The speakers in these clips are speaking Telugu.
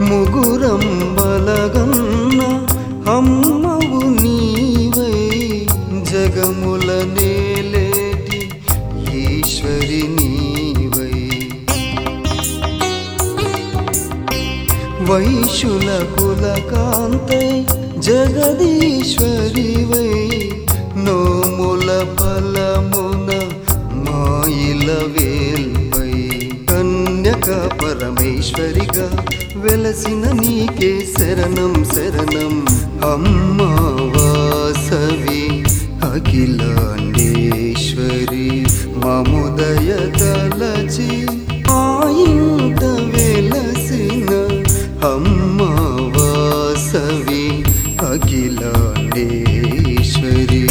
ముగురం బలగన్న అమ్మవు నీవై జగముల నేలేటి ఈశ్వరి నీవై వైశుల కుల కాంతై జగదీశ్వరివై నోముల ఫలమున మాయిల వేల్పై కన్యక పరమేశ్వరిగా వెలసిన నీకే శరణం శరణం అమ్మా వాసవి అఖిలాండేశ్వరి మముదయ తలచి ఆయింత వెలసిన అమ్మా వాసవి అఖిలాండేశ్వరి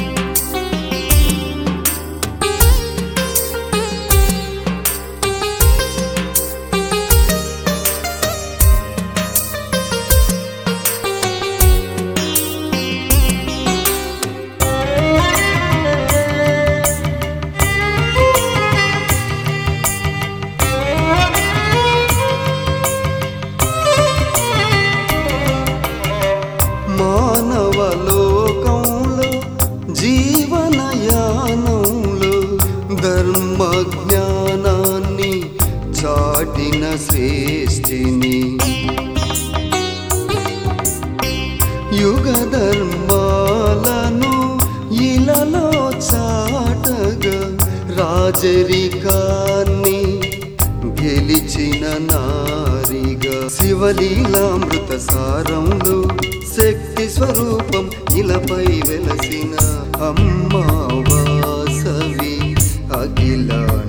మానవ లోకంలో జీవన యానంలో ధర్మ జ్ఞానాన్ని చాటిన శ్రేష్ఠిని యుగ ధర్మాలను ఇలలో చాటగా రాజరికాన్ని గెలిచిన నారిగా శివలీలామృత సారంలో శక్తి స్వరూపం ఇలపై వెలసిన అమ్మా వాసవి అఖిలా